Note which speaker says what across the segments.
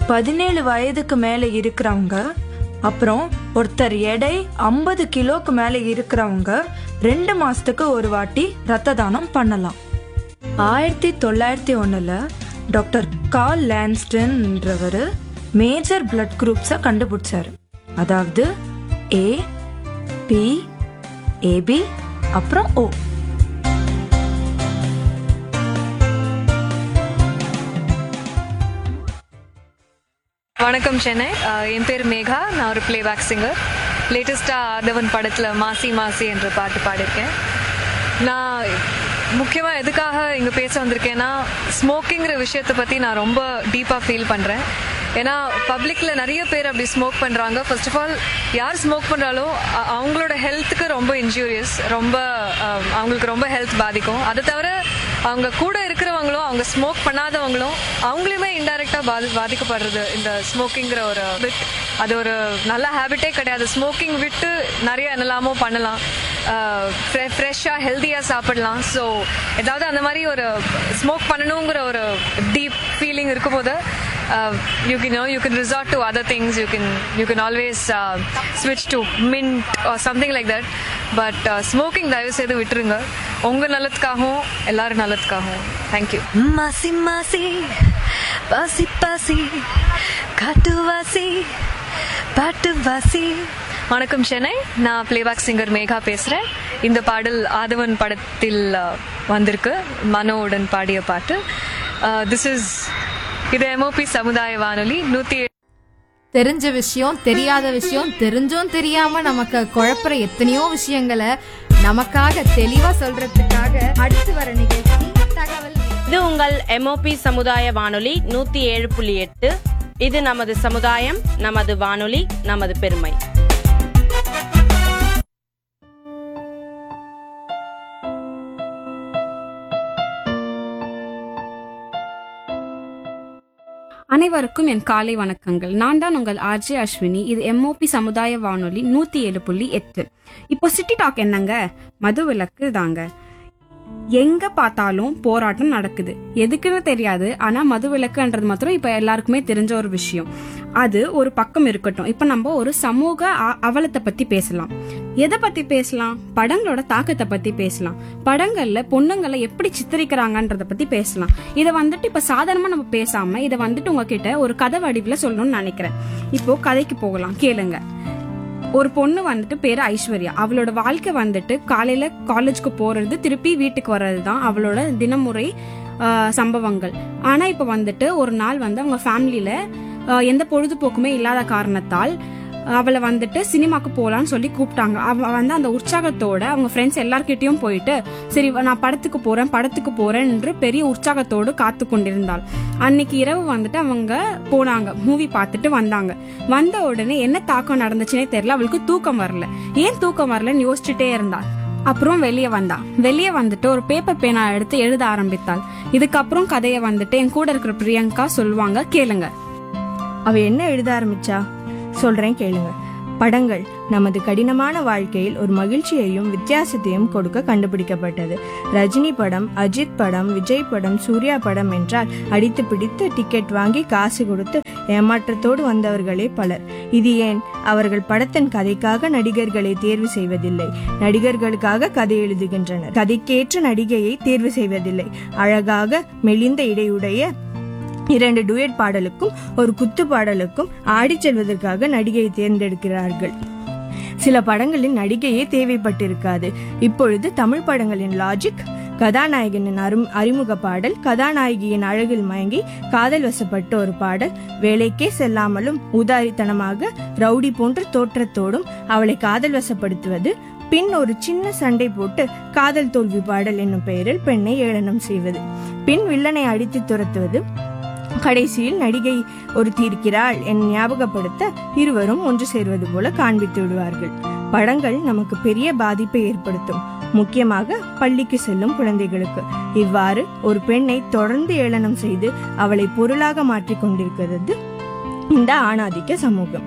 Speaker 1: பதினேழு வயதுக்கு மேலே இருக்கிறவங்க அப்புறம் ஒருத்தர் எடை ஐம்பது கிலோக்கு மேலே இருக்கிறவங்க ரெண்டு மாசத்துக்கு ஒரு வாட்டி ரத்த தானம் பண்ணலாம் ஆயிரத்தி தொள்ளாயிரத்தி ஒன்றில் டாக்டர் கால் லான்ஸ்டன்ன்றவர் மேஜர் பிளட் குரூப்ஸை கண்டுபிடிச்சாரு அதாவது ஏ பி ஏபி அப்புறம் ஓ
Speaker 2: வணக்கம் சென்னை அஹ் என் பேர் மேகா நான் ஒரு பிளேபேக் சிங்கர் லேட்டஸ்ட்டாக ஆதவன் படத்தில் மாசி மாசி என்ற பாட்டு பாடியிருக்கேன் நான் முக்கியமாக எதுக்காக இங்கே பேச வந்திருக்கேன்னா ஸ்மோக்கிங்கிற விஷயத்தை பற்றி நான் ரொம்ப டீப்பாக ஃபீல் பண்ணுறேன் ஏன்னா பப்ளிக்கில் நிறைய பேர் அப்படி ஸ்மோக் பண்ணுறாங்க ஃபர்ஸ்ட் ஆஃப் ஆல் யார் ஸ்மோக் பண்ணுறாலோ அ- அவங்களோட ஹெல்த்துக்கு ரொம்ப இன்ஜூரியஸ் ரொம்ப அஹ், அவங்களுக்கு ரொம்ப ஹெல்த் பாதிக்கும் அதை தவிர அவங்க கூட இருக்கிறவங்களும் அவங்க ஸ்மோக் பண்ணாதவங்களும் அவங்களுமே இன்டைரக்டாக பாதி பாதிக்கப்படுறது இந்த ஸ்மோக்கிங்கிற ஒரு bit. அது ஒரு நல்ல ஹேபிட்டே கிடையாது ஸ்மோக்கிங் விட்டு நிறைய என்னெல்லாமோ பண்ணலாம் ஃப்ரெஷ்ஷாக ஹெல்த்தியாக சாப்பிடலாம் ஸோ ஏதாவது அந்த மாதிரி ஒரு ஸ்மோக் பண்ணணுங்கிற ஒரு டீப் ஃபீலிங் இருக்கும்போது you can no you can resort to other things you can you can always ஸ்விட்ச் to mint something like that but smoking தயவு செய்து விட்டுருங்க உங்கள் நல்லதுக்காகவும் எல்லாரும் நல்லதுக்காகவும் தேங்க்யூ
Speaker 3: மாசி மாசி பாசி பாசி காட்டு வாசி பாட்டு வாசி
Speaker 2: வணக்கம் சென்னை நான் பிளேபேக் சிங்கர் மேகா பேசுகிறேன் இந்த பாடல் ஆதவன் படத்தில் uh, வந்திருக்கு மனோவுடன் பாடிய பாட்டு திஸ் இஸ் இது எம்ஓபி சமுதாய வானொலி நூற்றி
Speaker 4: தெரிஞ்ச விஷயம் தெரியாத விஷயம் தெரிஞ்சும் தெரியாம நமக்கு குழப்புற எத்தனையோ விஷயங்களை நமக்காக தெளிவா சொல்றதுக்காக அடுத்து வர நிகழ்ச்சி தகவல் நேரம்.
Speaker 5: இது உங்கள் எம்ஓபி சமுதாய வானொலி நூத்தி ஏழு புள்ளி எட்டு இது நமது சமுதாயம் நமது வானொலி நமது பெருமை
Speaker 6: அனைவருக்கும் என் காலை வணக்கங்கள் நான் தான் உங்கள் ஆர்ஜே அஸ்வினி இது எம்ஓபி சமுதாய வானொலி நூத்தி ஏழு புள்ளி எட்டு இப்போ சிட்டி டாக் என்னங்க மது விலக்கு தாங்க எங்க பார்த்தாலும் போராட்டம் நடக்குது எதுக்குன்னு தெரியாது ஆனா மது விலக்குன்றது மாத்திரம் இப்ப எல்லாருக்குமே தெரிஞ்ச ஒரு விஷயம் அது ஒரு பக்கம் இருக்கட்டும் இப்ப நம்ம ஒரு சமூக அ- அவலத்தை பத்தி பேசலாம் எதை பத்தி பேசலாம் படங்களோட தாக்கத்தை பத்தி பேசலாம் படங்கள்ல பொண்ணுங்களை எப்படி சித்தரிக்கிறாங்கன்றத பத்தி பேசலாம் இதை வந்துட்டு இப்ப சாதாரணமா நம்ம பேசாம இதை வந்துட்டு உங்ககிட்ட ஒரு கதை வடிவில் சொல்லணும்னு நினைக்கிறேன் இப்போ கதைக்கு போகலாம் கேளுங்க ஒரு பொண்ணு வந்துட்டு பேரு ஐஸ்வர்யா அவளோட வாழ்க்கை வந்துட்டு காலையில காலேஜ்க்கு போறது திருப்பி வீட்டுக்கு வர்றது தான் அவளோட தினமுறை ஆஹ், சம்பவங்கள் ஆனா இப்ப வந்துட்டு ஒரு நாள் வந்து அவங்க ஃபேமிலியில ஆஹ், எந்த பொழுதுபோக்குமே இல்லாத காரணத்தால் அவளை வந்துட்டு சினிமாக்கு போலான்னு சொல்லி கூப்பிட்டாங்க அவ வந்து அந்த உற்சாகத்தோட அவங்க ஃப்ரெண்ட்ஸ் எல்லார்கிட்டயும் போயிட்டு சரி நான் படத்துக்கு போறேன் படத்துக்கு போறேன் என்று பெரிய உற்சாகத்தோடு காத்து கொண்டிருந்தாள் அன்னைக்கு இரவு வந்துட்டு அவங்க போனாங்க மூவி பார்த்துட்டு வந்தாங்க வந்த உடனே என்ன தாக்கம் நடந்துச்சுனே தெரியல அவளுக்கு தூக்கம் வரல ஏன் தூக்கம் வரலன்னு யோசிச்சுட்டே இருந்தா அப்புறம் வெளியே வந்தா வெளியே வந்துட்டு ஒரு பேப்பர் பேனா எடுத்து எழுத ஆரம்பித்தாள் இதுக்கப்புறம் கதையை வந்துட்டு என் கூட இருக்கிற பிரியங்கா சொல்லுவாங்க கேளுங்க
Speaker 7: அவ என்ன எழுத ஆரம்பிச்சா சொல்றேன் கேளுங்க படங்கள் நமது கடினமான வாழ்க்கையில் ஒரு மகிழ்ச்சியையும் வித்தியாசத்தையும் கொடுக்க கண்டுபிடிக்கப்பட்டது ரஜினி படம் அஜித் படம் விஜய் படம் சூர்யா படம் என்றால் அடித்து பிடித்து டிக்கெட் வாங்கி காசு கொடுத்து ஏமாற்றத்தோடு வந்தவர்களே பலர் இது ஏன் அவர்கள் படத்தின் கதைக்காக நடிகர்களை தேர்வு செய்வதில்லை நடிகர்களுக்காக கதை எழுதுகின்றனர் கதைக்கேற்ற நடிகையை தேர்வு செய்வதில்லை அழகாக மெலிந்த இடையுடைய இரண்டு டுயட் பாடலுக்கும் ஒரு குத்து பாடலுக்கும் ஆடிச் செல்வதற்காக நடிகையை தேர்ந்தெடுக்கிறார்கள் சில படங்களில் நடிகையே தேவைப்பட்டிருக்காது இப்பொழுது தமிழ் படங்களின் லாஜிக் கதாநாயகனின் அரும் அறிமுக பாடல் கதாநாயகியின் அழகில் மயங்கி காதல் வசப்பட்ட ஒரு பாடல் வேலைக்கே செல்லாமலும் உதாரித்தனமாக ரவுடி போன்ற தோற்றத்தோடும் அவளை காதல் வசப்படுத்துவது பின் ஒரு சின்ன சண்டை போட்டு காதல் தோல்வி பாடல் என்னும் பெயரில் பெண்ணை ஏளனம் செய்வது பின் வில்லனை அடித்து துரத்துவது கடைசியில் நடிகை ஒரு தீர்க்கிறாள் என ஞாபகப்படுத்த இருவரும் ஒன்று சேர்வது போல காண்பித்து விடுவார்கள் படங்கள் நமக்கு பெரிய பாதிப்பை ஏற்படுத்தும் முக்கியமாக பள்ளிக்கு செல்லும் குழந்தைகளுக்கு இவ்வாறு ஒரு பெண்ணை தொடர்ந்து ஏளனம் செய்து அவளை பொருளாக மாற்றிக் கொண்டிருக்கிறது இந்த ஆணாதிக்க சமூகம்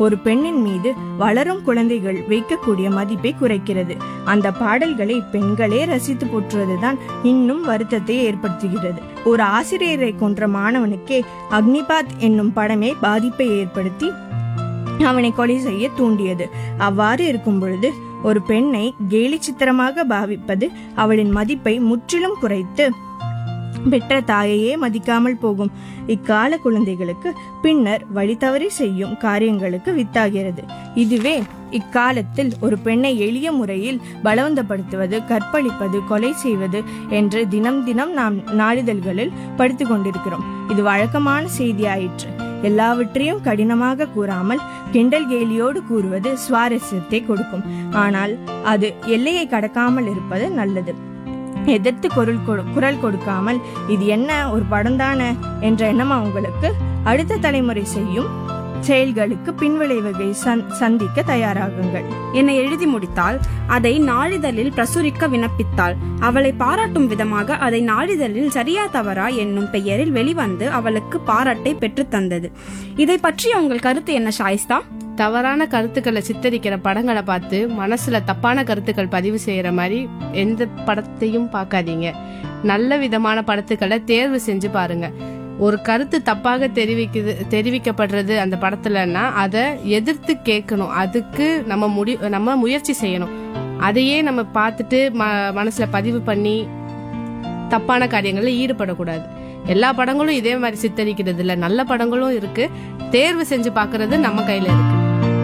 Speaker 7: ஒரு பெண்ணின் மீது வளரும் குழந்தைகள் வைக்கக்கூடிய மதிப்பை குறைக்கிறது அந்த பாடல்களை பெண்களே ரசித்து போற்றுவதுதான் இன்னும் வருத்தத்தை ஏற்படுத்துகிறது ஒரு ஆசிரியரை கொன்ற மாணவனுக்கே அக்னிபாத் என்னும் படமே பாதிப்பை ஏற்படுத்தி அவனை கொலை செய்ய தூண்டியது அவ்வாறு இருக்கும் பொழுது ஒரு பெண்ணை கேலி சித்திரமாக பாவிப்பது அவளின் மதிப்பை முற்றிலும் குறைத்து பெற்ற தாயையே மதிக்காமல் போகும் இக்கால குழந்தைகளுக்கு பின்னர் வழி தவறி செய்யும் காரியங்களுக்கு வித்தாகிறது இதுவே இக்காலத்தில் ஒரு பெண்ணை எளிய முறையில் பலவந்தப்படுத்துவது கற்பழிப்பது கொலை செய்வது என்று தினம் தினம் நாம் நாளிதழ்களில் படித்து கொண்டிருக்கிறோம் இது வழக்கமான செய்தியாயிற்று எல்லாவற்றையும் கடினமாக கூறாமல் கிண்டல் கேலியோடு கூறுவது சுவாரஸ்யத்தை கொடுக்கும் ஆனால் அது எல்லையை கடக்காமல் இருப்பது நல்லது எதிர்த்து குரல் கொடு- குரல் கொடுக்காமல் இது என்ன ஒரு படம் தானே என்ற எண்ணம் அவங்களுக்கு அடுத்த தலைமுறை செய்யும் செயல்களுக்கு பின்விளைவுகளை சந்- சந்திக்க தயாராகுங்கள்
Speaker 6: என்னை எழுதி முடித்தால் அதை நாளிதழில் பிரசுரிக்க விண்ணப்பித்தாள் அவளை பாராட்டும் விதமாக அதை நாளிதழில் சரியா தவறா என்னும் பெயரில் வெளிவந்து அவளுக்கு பாராட்டை பெற்றுத் தந்தது இதை பற்றி உங்கள் கருத்து என்ன ஷாயிஸ்தா
Speaker 5: தவறான கருத்துக்களை சித்தரிக்கிற படங்களை பார்த்து மனசுல தப்பான கருத்துக்கள் பதிவு செய்யற மாதிரி எந்த படத்தையும் பார்க்காதீங்க நல்ல விதமான படத்துக்களை தேர்வு செஞ்சு பாருங்க ஒரு கருத்து தப்பாக தெரிவிக்குது தெரிவிக்கப்படுறது அந்த படத்துலன்னா அதை எதிர்த்து கேட்கணும் அதுக்கு நம்ம முடி நம்ம முயற்சி செய்யணும் அதையே நம்ம பார்த்துட்டு ம மனசுல பதிவு பண்ணி தப்பான காரியங்களில் ஈடுபடக்கூடாது எல்லா படங்களும் இதே மாதிரி சித்தரிக்கிறது இல்ல நல்ல படங்களும் இருக்கு தேர்வு செஞ்சு பார்க்கிறது நம்ம கையில இருக்கு